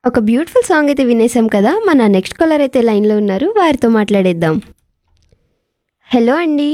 ఒక beautiful song అయితే వినేసాం కదా మన నెక్స్ట్ కాలర్ అయితే లైన్లో ఉన్నారు వారితో మాట్లాడేద్దాం హలో అండి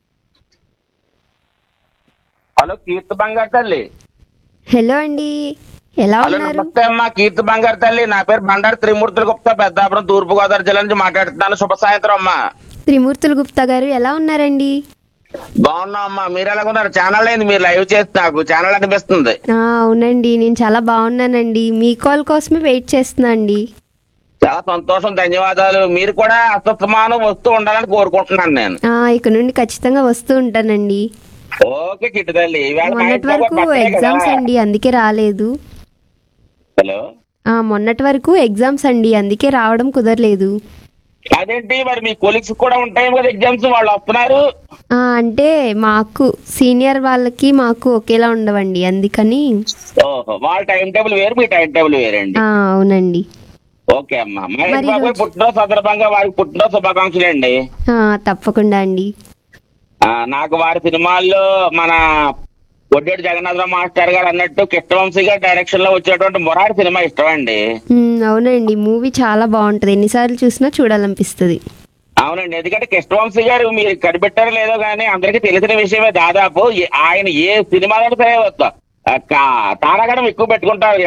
హలో కీర్తి బంగారు తల్లి హలో అండి ఎలా హలో ఉన్నారు నమస్తే అమ్మా కీర్తి బంగారు తల్లి నా పేరు బండారు త్రిమూర్తుల గుప్తా పెద్దాపురం తూర్పు గోదావరి జిల్లా నుంచి మాట్లాడుతున్నాను శుభ సాయంత్రం అమ్మా త్రిమూర్తులు గుప్తా గారు ఎలా ఉన్నారండి బాగున్నా అమ్మా మీరు ఎలా ఉన్నారు ఛానల్ అయింది మీరు లైవ్ చేస్తే నాకు ఛానల్ అనిపిస్తుంది ఆ, అవునండి నేను చాలా బాగున్నానండి మీ కాల్ కోసమే వెయిట్ చేస్తున్నా అండి చాలా సంతోషం ధన్యవాదాలు మీరు కూడా అస్తమానం వస్తూ ఉండాలని కోరుకుంటున్నాను నేను ఆ, ఇక నుండి ఖచ్చితంగా వస్తూ ఉంటానండి ఓకే చిట్టు తల్లి ఈవేళ మా మొన్నటి ఇంట్లో వరకు కూడా పక్కనే ఎగ్జామ్స్ కదా. అండి అందుకే రాలేదు హలో ఆ, మొన్నటి వరకు ఎగ్జామ్స్ అండి అందుకే రావడం కుదరలేదు అదేంటి మరి మీ కొలీగ్స్ కూడా ఉంటాయి కదా ఎగ్జామ్స్ వాళ్ళు వస్తున్నారు ఆ, అంటే మాకు సీనియర్ వాళ్ళకి మాకు ఒకేలా ఉండవండి అందుకని ఓహో వాళ్ళ టైం టేబుల్ వేరు మీ టైం టేబుల్ వేరండి ఆ, అవునండి ఓకే అమ్మా మహేష్ మరి బాబు ఈరోజు- పుట్టినరోజు సందర్భంగా వారికి పుట్టినరోజు శుభాకాంక్షలు అండి ఆ, తప్పకుండా అండి ఆ, నాకు వారి సినిమాల్లో మన ఒడ్డేటి జగన్నాథరావు మాస్టర్ గారు అన్నట్టు కృష్ణవంశీ గారి డైరెక్షన్ లో వచ్చేటువంటి మొరారి సినిమా ఇష్టం అండి ఉమ్, అవునండి మూవీ చాలా బాగుంటుంది ఎన్నిసార్లు చూసినా చూడాలనిపిస్తుంది అవునండి ఎందుకంటే కృష్ణవంశీ గారు మీరు కనిపెట్టారో లేదో కానీ అందరికీ తెలిసిన విషయమే దాదాపు ఏ- ఆయన ఏ సినిమాలో సరే తారాగణం ఎక్కువ పెట్టుకుంటారు